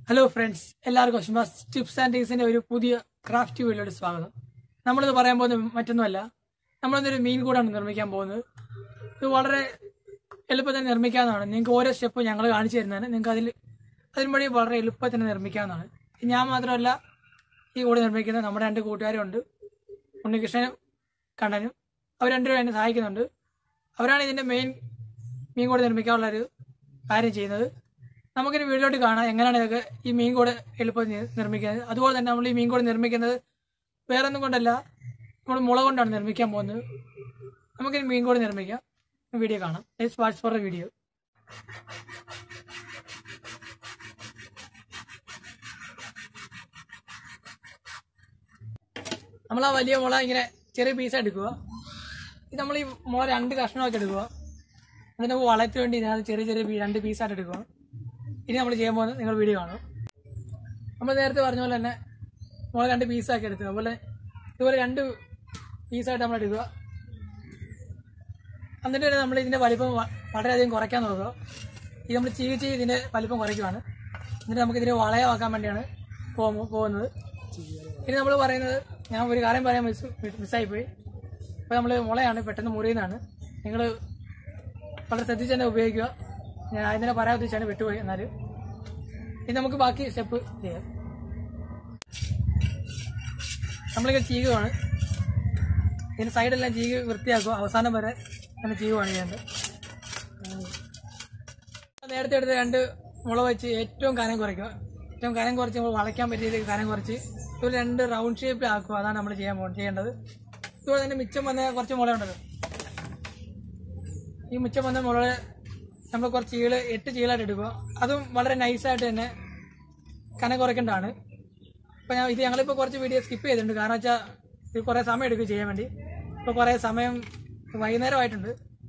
hello friends എല്ലാവർക്കും ഷിമാസ് tips and ടീസിന്റെ ഒരു പുതിയ ക്രാഫ്റ്റ് വീഡിയോയുടെ സ്വാഗതം നമ്മളിത് പറയാൻ പോകുന്നത് മറ്റൊന്നുമല്ല നമ്മളിന്നൊരു മീൻ കൂടാണ് നിർമ്മിക്കാൻ പോകുന്നത് ഇത് വളരെ എളുപ്പത്തിൽ നിർമ്മിക്കാവുന്നതാണ് നിങ്ങൾക്ക് ഓരോ സ്റ്റെപ്പ് ഞങ്ങൾ കാണിച്ചു തരുന്നതാണ് നിങ്ങൾക്ക് അതിൽ അതിന് വഴി വളരെ എളുപ്പത്തിൽ നിർമ്മിക്കാവുന്നതാണ് ഞാൻ മാത്രമല്ല ഈ കൂടെ നിർമ്മിക്കുന്നത് നമ്മുടെ രണ്ട് കൂട്ടുകാരുണ്ട് ഉണ്ണികൃഷ്ണനും കണ്ണനും അവർ രണ്ടുപേരും എന്നെ സഹായിക്കുന്നുണ്ട് അവരാണ് ഇതിന്റെ മെയിൻ മീൻ കൂടെ നിർമ്മിക്കാനുള്ള ഒരു കാര്യം ചെയ്യുന്നത് നമുക്കൊരു വീട്ടിലോട്ട് കാണാം എങ്ങനെയാണ് ഇതൊക്കെ ഈ മീൻ കൂടെ എളുപ്പം നി- നിർമ്മിക്കുന്നത് അതുപോലെ തന്നെ നമ്മൾ ഈ മീൻ കൂടെ നിർമ്മിക്കുന്നത് വേറെ ഒന്നും കൊണ്ടല്ല നമ്മൾ മുള കൊണ്ടാണ് നിർമ്മിക്കാൻ പോകുന്നത് നമുക്കൊരു മീൻ കൂടെ നിർമ്മിക്കാം വീഡിയോ കാണാം let's watch for a video നമ്മൾ ആ വലിയ മുള ഇങ്ങനെ ചെറിയ പീസ് എടുക്കുക ഇത് നമ്മൾ ഈ മുള രണ്ട് കഷ്ണമാക്കി എടുക്കുക എന്നിട്ട് നമുക്ക് വളത്തിന് വേണ്ടി ഇതിനകത്ത് ചെറിയ ചെറിയ പീ- രണ്ട് പീസായിട്ട് എടുക്കുക ഇനി നമ്മൾ ചെയ്യാൻ പോകുന്നത് നിങ്ങൾ വീഡിയോ കാണും നമ്മൾ നേരത്തെ പറഞ്ഞ പോലെ തന്നെ മുള രണ്ട് പീസാക്കി എടുക്കുക അതുപോലെ ഇതുപോലെ രണ്ട് പീസായിട്ട് നമ്മൾ എടുക്കുക എന്നിട്ട് തന്നെ നമ്മൾ ഇതിന്റെ വലിപ്പം വ- വളരെയധികം കുറയ്ക്കാൻ നോക്കുക ഇത് നമ്മൾ ചീകി ചീകി ഇതിന്റെ വലിപ്പം കുറയ്ക്കുവാണ് എന്നിട്ട് നമുക്ക് ഇതിനെ വളയമാക്കാൻ വേണ്ടിയാണ് പോകു- പോകുന്നത് ഇനി നമ്മൾ പറയുന്നത് ഞാൻ ഒരു കാര്യം പറയാൻ മിസ് മിസ്സായിപ്പോയി ഇപ്പോൾ നമ്മൾ മുളയാണ് പെട്ടെന്ന് മുറിയുന്നതാണ് നിങ്ങൾ വളരെ ശ്രദ്ധിച്ച് തന്നെ ഉപയോഗിക്കുക ഞാൻ ആദ്യം തന്നെ പറയാൻ ഉദ്ദേശിച്ചാണ് വിട്ടുപോയി എന്നാൽ ഇനി നമുക്ക് ബാക്കി സ്റ്റെപ്പ് ചെയ്യാം നമ്മളിങ്ങനെ ചീകുവാണ് ഇതിന് സൈഡെല്ലാം ചീകി വൃത്തിയാക്കുക അവസാനം വരെ അങ്ങനെ ചെയ്യുകയാണ് ചെയ്യേണ്ടത് നേരത്തെ എടുത്ത രണ്ട് മുള വെച്ച് ഏറ്റവും കനം കുറയ്ക്കുക ഏറ്റവും കനം കുറച്ച് നമ്മൾ വളയ്ക്കാൻ പറ്റിയ രീതിയിൽ കനം കുറച്ച് ഇതുപോലെ രണ്ട് റൗണ്ട് ഷേപ്പിൽ ആക്കുക അതാണ് നമ്മൾ ചെയ്യാൻ പോകുന്നത് ചെയ്യേണ്ടത് ഇതുപോലെ തന്നെ മിച്ചം വന്ന കുറച്ച് മുള ഉണ്ടല്ലോ ഈ മിച്ചം വന്ന മുള നമ്മൾ കുറച്ച് ചീള് എട്ട് ചീളായിട്ട് എടുക്കുക അതും വളരെ നൈസായിട്ട് തന്നെ കനം കുറയ്ക്കേണ്ടതാണ് ഇപ്പം ഞാൻ ഇത് ഞങ്ങളിപ്പോൾ കുറച്ച് വീഡിയോ സ്കിപ്പ് ചെയ്തിട്ടുണ്ട് കാരണം വെച്ചാൽ ഇത് കുറേ സമയം എടുക്കും ചെയ്യാൻ വേണ്ടി ഇപ്പോൾ കുറേ സമയം വൈകുന്നേരമായിട്ടുണ്ട്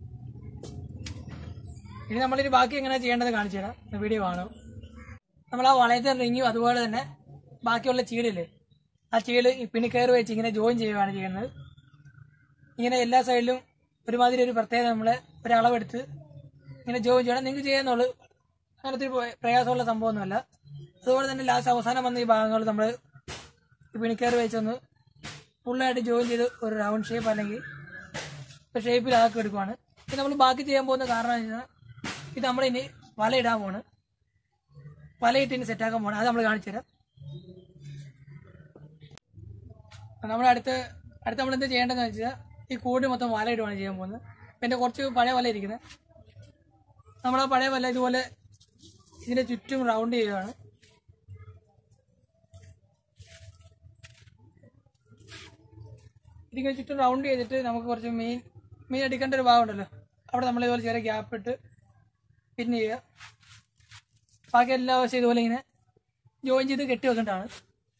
ഇനി നമ്മളിനി ബാക്കി എങ്ങനെ ചെയ്യേണ്ടത് കാണിച്ചു തരാം വീഡിയോ കാണും നമ്മൾ ആ വളയത്തെ റിങ്ങും അതുപോലെ തന്നെ ബാക്കിയുള്ള ചീടില്ലേ ആ ചീട് ഈ പിണിക്കയറ് വെച്ച് ഇങ്ങനെ ജോയിൻ ചെയ്യുകയാണ് ചെയ്യുന്നത് ഇങ്ങനെ എല്ലാ സൈഡിലും ഒരുമാതിരി ഒരു പ്രത്യേകത നമ്മളെ ഒരളവെടുത്ത് ഇങ്ങനെ ജോയിൻ ചെയ്യണം നിങ്ങൾക്ക് ചെയ്യാന്നുള്ളൂ അങ്ങനത്തെ ഒരു പ്രയാസമുള്ള സംഭവമൊന്നുമല്ല അതുപോലെ തന്നെ ലാസ്റ്റ് അവസാനം വന്ന ഈ ഭാഗങ്ങൾ നമ്മൾ ഈ പിണിക്കയറ് വെച്ചൊന്ന് ഫുള്ളായിട്ട് ജോയിൻ ചെയ്ത് ഒരു റൗണ്ട് ഷേപ്പ് അല്ലെങ്കിൽ ഒരു ഷേപ്പിലാക്കി എടുക്കുവാണ് ഇത് നമ്മൾ ബാക്കി ചെയ്യാൻ പോകുന്ന കാരണം എന്ന് വെച്ചാൽ ഇത് നമ്മളിനി വല ഇടാൻ പോണ് വലയിട്ട് ഇനി സെറ്റാക്കാൻ പോണ് അത് നമ്മൾ കാണിച്ചു തരാം നമ്മൾ അടുത്ത് അടുത്ത് നമ്മൾ എന്താ ചെയ്യേണ്ടതെന്ന് വെച്ചാൽ ഈ കൂട് മൊത്തം വല ഇടുവാണ് ചെയ്യാൻ പോകുന്നത് അപ്പം എൻ്റെ കുറച്ച് പഴയ വല ഇരിക്കുന്നത് നമ്മൾ ആ പഴയ വല ഇതുപോലെ ഇതിന്റെ ചുറ്റും റൗണ്ട് ചെയ്യുകയാണ് ഇതിങ്ങനെ ചുറ്റും റൗണ്ട് ചെയ്തിട്ട് നമുക്ക് കുറച്ച് മീൻ മീൻ എടുക്കേണ്ട ഒരു ഭാഗമുണ്ടല്ലോ അവിടെ നമ്മൾ ഇതുപോലെ ചെറിയ ഗ്യാപ്പ് ഇട്ട് പിൻ ചെയ്യുക ബാക്കി എല്ലാ വശം ഇതുപോലെ ഇങ്ങനെ ജോയിൻ ചെയ്ത് കെട്ടി വെക്കേണ്ടതാണ്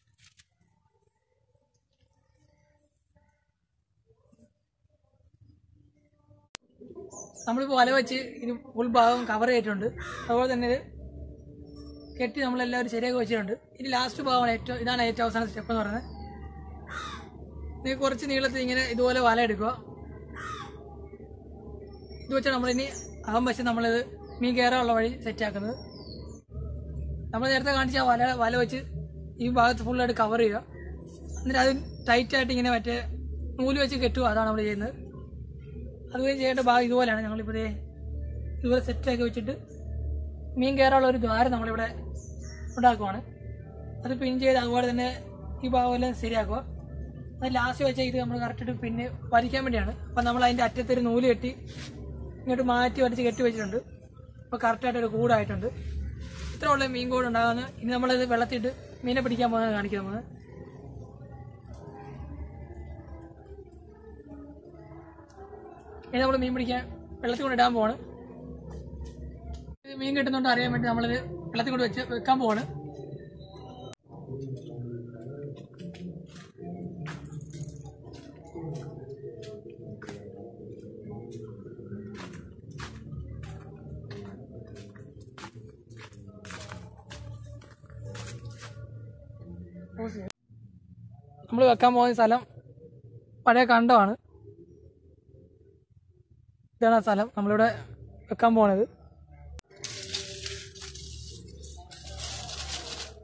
നമ്മളിപ്പോൾ വല വെച്ച് ഇത് ഫുൾ ഭാഗം കവർ ചെയ്തിട്ടുണ്ട് അതുപോലെ തന്നെ ഇത് കെട്ടി നമ്മളെല്ലാവരും ശരിയാക്കി വെച്ചിട്ടുണ്ട് ഇനി ലാസ്റ്റ് ഭാഗമാണ് ഏറ്റവും ഇതാണ് ഏറ്റവും അവസാന സ്റ്റെപ്പ് എന്ന് പറയുന്നത് ഇത് കുറച്ച് നീളത്തിൽ ഇങ്ങനെ ഇതുപോലെ വല എടുക്കുക ഇത് വെച്ചാൽ നമ്മളിനി അകം വശം നമ്മളിത് മീൻ കയറാനുള്ള വഴി സെറ്റാക്കുന്നത് നമ്മൾ നേരത്തെ കാണിച്ച ആ വല വല വെച്ച് ഈ ഭാഗത്ത് ഫുള്ളായിട്ട് കവർ ചെയ്യുക എന്നിട്ട് അത് ടൈറ്റായിട്ട് ഇങ്ങനെ മറ്റേ നൂല് വെച്ച് കെട്ടുക അതാണ് നമ്മൾ ചെയ്യുന്നത് അതുപോലെ ചെയ്യേണ്ട ഭാഗം ഇതുപോലെയാണ് ഞങ്ങളിപ്പോൾ ദേ ഇതുപോലെ സെറ്റാക്കി വെച്ചിട്ട് മീൻ കയറാനുള്ള ഒരു ദ്വാരം നമ്മളിവിടെ ഉണ്ടാക്കുവാണ് അത് പിൻ ചെയ്ത് അതുപോലെ തന്നെ ഈ ഭാഗം എല്ലാം ശരിയാക്കുക അത് ലാസ്റ്റ് വെച്ചാൽ ഇത് നമ്മൾ കറക്റ്റ് പിന്നെ വലിക്കാൻ വേണ്ടിയാണ് അപ്പം നമ്മൾ അതിൻ്റെ അറ്റത്തൊരു നൂല് കെട്ടി ഇങ്ങോട്ട് മാറ്റി വലിച്ച് കെട്ടി വെച്ചിട്ടുണ്ട് അപ്പോൾ കറക്റ്റായിട്ട് ഒരു കൂടായിട്ടുണ്ട് ഇത്ര ഉള്ള മീൻ കൂട് ഉണ്ടാകുന്നത് ഇനി നമ്മളിത് വെള്ളത്തിട്ട് മീനെ പിടിക്കാൻ പോകുന്നത് കാണിക്കാൻ പോകുന്നത് ഇനി നമ്മൾ മീൻ പിടിക്കാൻ വെള്ളത്തിൽ കൊണ്ട് ഇടാൻ പോവാണ് ഇത് മീൻ കിട്ടുന്നുണ്ടോ അറിയാൻ വേണ്ടി നമ്മളിത് വെള്ളത്തിൽ കൊണ്ട് വെച്ച് വെക്കാൻ പോവാണ് നമ്മൾ വെക്കാൻ പോകുന്ന സ്ഥലം പഴയ കണ്ടമാണ് ഇതാണ് ആ സ്ഥലം നമ്മളിവിടെ വെക്കാൻ പോണത്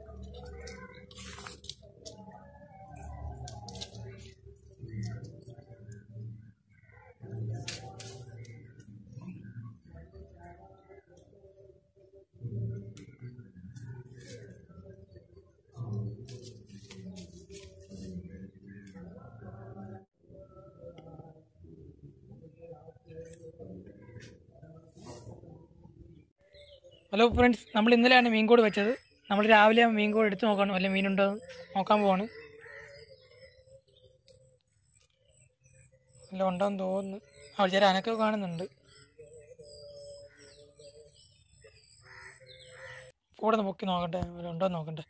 ഹലോ ഫ്രണ്ട്സ് നമ്മൾ ഇന്നലെയാണ് മീൻ കൂട് വെച്ചത് നമ്മൾ രാവിലെ മീൻ കൂട് എടുത്ത് നോക്കണം വല്ല മീനുണ്ടോ എന്ന് നോക്കാൻ പോവാണ് വല്ല ഉണ്ടോന്ന് തോന്നുന്നു അവിടെ ചില അനക്കൊക്കെ കാണുന്നുണ്ട് കൂടെ ഒന്ന് പൊക്കി നോക്കട്ടെ വല്ല ഉണ്ടോ എന്ന് നോക്കട്ടെ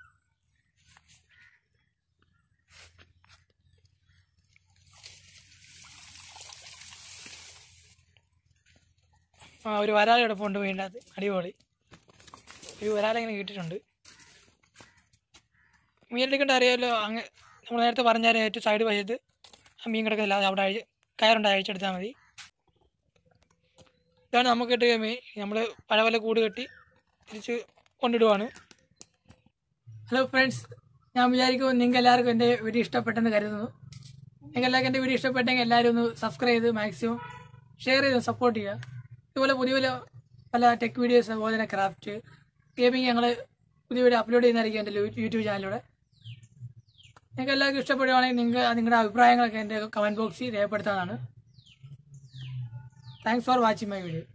ആ ഒരു വരാൽ കിടപ്പുണ്ട് വീണ്ടത് അടിപൊളി ഒരു വരാലിങ്ങനെ കിട്ടിയിട്ടുണ്ട് മീൻ എടുക്കേണ്ട അറിയാമല്ലോ അങ്ങ് നമ്മൾ നേരത്തെ പറഞ്ഞാൽ ഏറ്റവും സൈഡ് വശത്ത് ആ മീൻ കിടക്കില്ല അത് അവിടെ അഴി കയറുണ്ട് അഴിച്ചെടുത്താൽ മതി ഇതാണ് നമുക്ക് കിട്ടിയ മീൻ നമ്മൾ പല പല കൂട് കെട്ടി തിരിച്ച് കൊണ്ടിടുവാണ് ഹലോ ഫ്രണ്ട്സ് ഞാൻ വിചാരിക്കും നിങ്ങൾക്ക് എല്ലാവർക്കും എൻ്റെ വീഡിയോ ഇഷ്ടപ്പെട്ടെന്ന് കരുതുന്നു നിങ്ങൾക്ക് എല്ലാവർക്കും എൻ്റെ വീഡിയോ ഇഷ്ടപ്പെട്ടെങ്കിൽ എല്ലാവരും ഒന്ന് സബ്സ്ക്രൈബ് ചെയ്ത് മാക്സിമം ഷെയർ ചെയ്ത് സപ്പോർട്ട് ചെയ്യുക ഇതുപോലെ പുതിയ പുതിയ പല ടെക് വീഡിയോസ് അതുപോലെ തന്നെ ക്രാഫ്റ്റ് ഗെയിമിങ് ഞങ്ങൾ പുതിയ വീഡിയോ അപ്ലോഡ് ചെയ്യുന്നതായിരിക്കും എൻ്റെ യൂട്യൂബ് ചാനലിലൂടെ നിങ്ങൾക്ക് എല്ലാവർക്കും ഇഷ്ടപ്പെടുകയാണെങ്കിൽ നിങ്ങൾ നിങ്ങളുടെ അഭിപ്രായങ്ങളൊക്കെ എൻ്റെ കമൻറ്റ് ബോക്സിൽ രേഖപ്പെടുത്താനാണ് thanks for watching my video